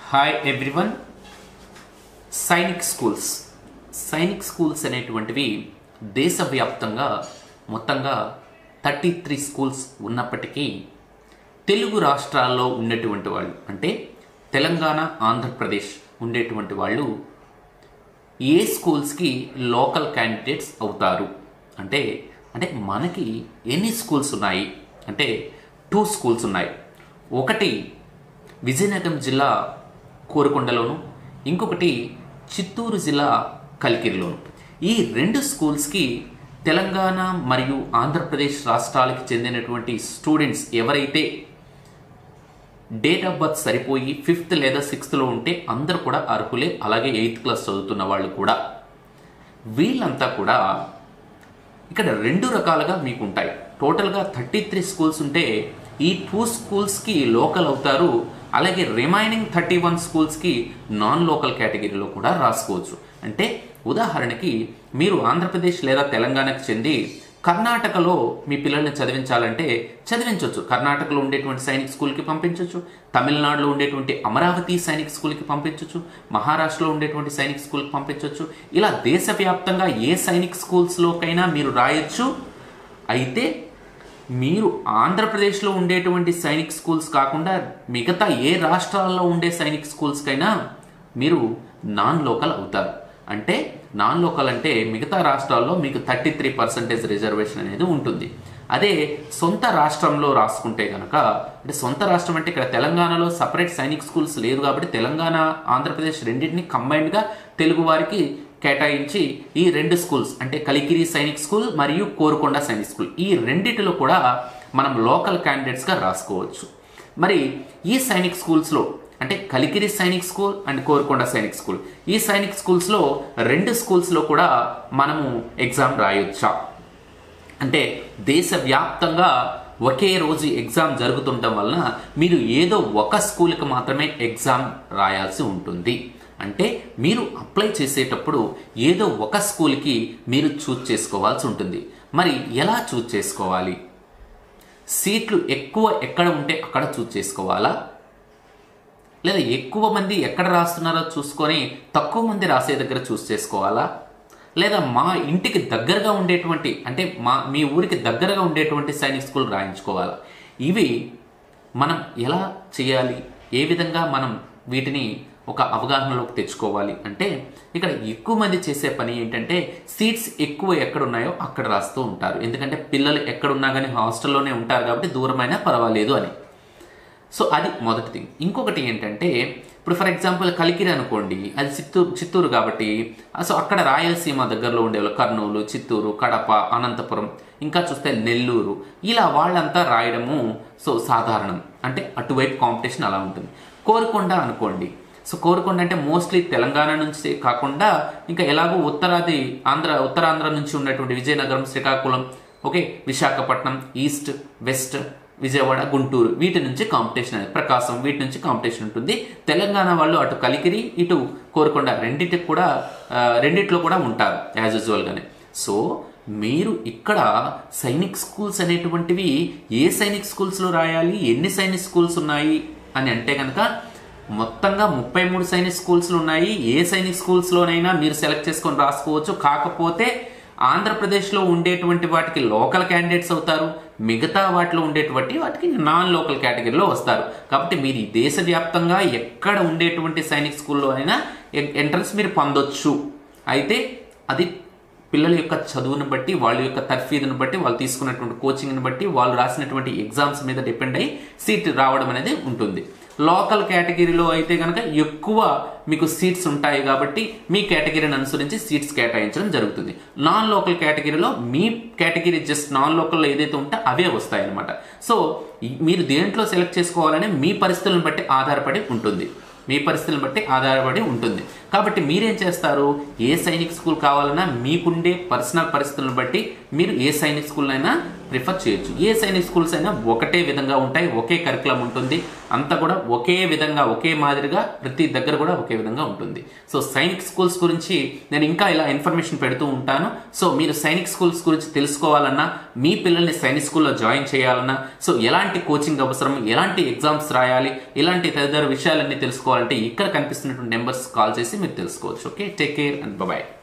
hi everyone Sainik schools Sainik schools అనేటువంటివి దేశవ్యాప్తంగా మొత్తంగా థర్టీ త్రీ స్కూల్స్ ఉన్నప్పటికీ తెలుగు రాష్ట్రాల్లో ఉండేటువంటి వాళ్ళు అంటే తెలంగాణ ఆంధ్రప్రదేశ్ ఉండేటువంటి వాళ్ళు ఏ స్కూల్స్కి లోకల్ క్యాండిడేట్స్ అవుతారు అంటే అంటే మనకి ఎన్ని స్కూల్స్ ఉన్నాయి అంటే టూ స్కూల్స్ ఉన్నాయి ఒకటి విజయనగరం జిల్లా కోరుకొండలోను ఇంకొకటి చిత్తూరు జిల్లా కలికిరిలోను ఈ రెండు స్కూల్స్కి తెలంగాణ మరియు ఆంధ్రప్రదేశ్ రాష్ట్రాలకు చెందినటువంటి స్టూడెంట్స్ ఎవరైతే డేట్ ఆఫ్ బర్త్ సరిపోయి ఫిఫ్త్ లేదా సిక్స్త్లో ఉంటే అందరూ కూడా అర్హులే అలాగే ఎయిత్ క్లాస్ చదువుతున్న వాళ్ళు కూడా వీళ్ళంతా కూడా ఇక్కడ రెండు రకాలుగా మీకు ఉంటాయి టోటల్గా థర్టీ త్రీ స్కూల్స్ ఉంటే ఈ టూ స్కూల్స్కి లోకల్ అవుతారు అలాగే రిమైనింగ్ థర్టీ వన్ స్కూల్స్కి నాన్ లోకల్ కేటగిరీలో కూడా రాసుకోవచ్చు అంటే ఉదాహరణకి మీరు ఆంధ్రప్రదేశ్ లేదా తెలంగాణకు చెంది కర్ణాటకలో మీ పిల్లల్ని చదివించాలంటే చదివించవచ్చు కర్ణాటకలో ఉండేటువంటి సైనిక్ స్కూల్కి పంపించవచ్చు తమిళనాడులో ఉండేటువంటి అమరావతి సైనిక్ స్కూల్కి పంపించవచ్చు మహారాష్ట్రలో ఉండేటువంటి సైనిక్ స్కూల్కి పంపించవచ్చు ఇలా దేశవ్యాప్తంగా ఏ సైనిక్ స్కూల్స్లోకైనా మీరు రాయొచ్చు అయితే మీరు ఆంధ్రప్రదేశ్లో ఉండేటువంటి సైనిక్ స్కూల్స్ కాకుండా మిగతా ఏ రాష్ట్రాల్లో ఉండే సైనిక్ స్కూల్స్కైనా మీరు నాన్ లోకల్ అవుతారు అంటే నాన్ లోకల్ అంటే మిగతా రాష్ట్రాల్లో మీకు థర్టీ త్రీ పర్సెంటేజ్ రిజర్వేషన్ అనేది ఉంటుంది అదే సొంత రాష్ట్రంలో రాసుకుంటే కనుక అంటే సొంత రాష్ట్రం అంటే ఇక్కడ తెలంగాణలో సపరేట్ సైనిక్ స్కూల్స్ లేదు కాబట్టి తెలంగాణ ఆంధ్రప్రదేశ్ రెండింటిని కంబైన్డ్గా తెలుగు వారికి కేటాయించి ఈ రెండు స్కూల్స్ అంటే కలికిరి సైనిక్ స్కూల్ మరియు కోరుకొండ సైనిక్ స్కూల్ ఈ రెండిటిలో కూడా మనం లోకల్ క్యాండిడేట్స్గా రాసుకోవచ్చు మరి ఈ సైనిక్ స్కూల్స్లో అంటే Kalikiri Sainik school and Korukonda Sainik school ఈ సైనిక్ స్కూల్స్లో రెండు స్కూల్స్లో కూడా మనము ఎగ్జామ్ రాయొచ్చా అంటే దేశవ్యాప్తంగా ఒకే రోజు ఎగ్జామ్ జరుగుతుండటం వలన మీరు ఏదో ఒక స్కూల్కి మాత్రమే ఎగ్జామ్ రాయాల్సి ఉంటుంది అంటే మీరు అప్లై చేసేటప్పుడు ఏదో ఒక స్కూల్కి మీరు చూజ్ చేసుకోవాల్సి ఉంటుంది మరి ఎలా చూజ్ చేసుకోవాలి సీట్లు ఎక్కువ ఎక్కడ ఉంటే అక్కడ చూజ్ చేసుకోవాలా లేదా ఎక్కువ మంది ఎక్కడ రాస్తున్నారో చూసుకొని తక్కువ మంది రాసే దగ్గర చూస్ చేసుకోవాలా లేదా మా ఇంటికి దగ్గరగా ఉండేటువంటి అంటే మా మీ ఊరికి దగ్గరగా ఉండేటువంటి సైనిక్ స్కూల్ రాయించుకోవాలా ఇవి మనం ఎలా చేయాలి ఏ విధంగా మనం వీటిని ఒక అవగాహనలోకి తెచ్చుకోవాలి అంటే ఇక్కడ ఎక్కువ మంది చేసే పని ఏంటంటే సీట్స్ ఎక్కువ ఎక్కడ ఉన్నాయో అక్కడ రాస్తూ ఉంటారు ఎందుకంటే పిల్లలు ఎక్కడున్నా కానీ హాస్టల్లోనే ఉంటారు కాబట్టి దూరమైనా పర్వాలేదు అని సో అది మొదటి థింగ్ ఇంకొకటి ఏంటంటే ఇప్పుడు ఫర్ ఎగ్జాంపుల్ కలికిరి అనుకోండి అది చిత్తూరు చిత్తూరు కాబట్టి సో అక్కడ రాయలసీమ దగ్గరలో ఉండేవాళ్ళు కర్నూలు చిత్తూరు కడప అనంతపురం ఇంకా చూస్తే నెల్లూరు ఇలా వాళ్ళంతా రాయడము సో సాధారణం అంటే అటువైపు కాంపిటీషన్ అలా ఉంటుంది కోరుకొండ అనుకోండి సో కోరుకొండ అంటే మోస్ట్లీ తెలంగాణ నుంచి కాకుండా ఇంకా ఎలాగో ఉత్తరాది ఆంధ్ర ఉత్తరాంధ్ర నుంచి ఉన్నటువంటి Vizianagaram Srikakulam okay Visakhapatnam east west Vijayawada Guntur వీటి నుంచి కాంపిటీషన్ అనేది ప్రకాశం వీటి నుంచి కాంపిటీషన్ ఉంటుంది తెలంగాణ వాళ్ళు అటు కలికిరి ఇటు కోరుకొండ రెండింటికి కూడా రెండిట్లో కూడా ఉంటారు యాజ్ యూజువల్గానే సో మీరు ఇక్కడ సైనిక్ స్కూల్స్ అనేటువంటివి ఏ సైనిక్ స్కూల్స్లో రాయాలి ఎన్ని సైనిక్ స్కూల్స్ ఉన్నాయి అని అంటే కనుక మొత్తంగా ముప్పై మూడు సైనిక్ స్కూల్స్లు ఉన్నాయి ఏ సైనిక్ స్కూల్స్లోనైనా మీరు సెలెక్ట్ చేసుకొని రాసుకోవచ్చు కాకపోతే ఆంధ్రప్రదేశ్లో ఉండేటువంటి వాటికి లోకల్ క్యాండిడేట్స్ అవుతారు మిగతా వాటిలో ఉండేటువంటి వాటికి నాన్ లోకల్ కేటగిరీలో వస్తారు కాబట్టి మీరు దేశవ్యాప్తంగా ఎక్కడ ఉండేటువంటి సైనిక్ స్కూల్లో అయినా ఎంట్రన్స్ మీరు పొందొచ్చు అయితే అది పిల్లల యొక్క చదువును బట్టి వాళ్ళ యొక్క తర్ఫీదును బట్టి వాళ్ళు తీసుకున్నటువంటి కోచింగ్ని బట్టి వాళ్ళు రాసినటువంటి ఎగ్జామ్స్ మీద డిపెండ్ అయ్యి సీట్ రావడం అనేది ఉంటుంది లోకల్ కేటగిరీలో అయితే కనుక ఎక్కువ మీకు సీట్స్ ఉంటాయి కాబట్టి మీ కేటగిరీని అనుసరించి సీట్స్ కేటాయించడం జరుగుతుంది నాన్ లోకల్ కేటగిరీలో మీ కేటగిరీ జస్ట్ నాన్ లోకల్లో ఏదైతే ఉంటే అవే వస్తాయి అనమాట సో మీరు దేంట్లో సెలెక్ట్ చేసుకోవాలని మీ పరిస్థితులను బట్టి ఆధారపడి ఉంటుంది మీ పరిస్థితులను బట్టి ఆధారపడి ఉంటుంది కాబట్టి మీరేం చేస్తారు ఏ సైనిక్ స్కూల్ కావాలన్నా మీకుండే పర్సనల్ పరిస్థితులను బట్టి మీరు ఏ సైనిక్ స్కూల్ అయినా ప్రిఫర్ చేయొచ్చు ఏ సైనిక్ స్కూల్స్ అయినా ఒకటే విధంగా ఉంటాయి ఒకే కరికులం ఉంటుంది అంతా కూడా ఒకే విధంగా ఒకే మాదిరిగా ప్రతి దగ్గర కూడా ఒకే విధంగా ఉంటుంది సో సైనిక్ స్కూల్స్ గురించి నేను ఇంకా ఇలా ఇన్ఫర్మేషన్ పెడుతూ ఉంటాను సో మీరు సైనిక్ స్కూల్స్ గురించి తెలుసుకోవాలన్నా మీ పిల్లల్ని సైనిక్ స్కూల్లో జాయిన్ చేయాలన్నా సో ఎలాంటి కోచింగ్ అవసరం ఎలాంటి ఎగ్జామ్స్ రాయాలి ఇలాంటి తదితర విషయాలన్నీ తెలుసుకోవాలి తెలుసుకోవాలంటే ఇక్కడ కనిపిస్తున్నటువంటి నెంబర్స్ కాల్ చేసి మీరు తెలుసుకోవచ్చు okay take care and bye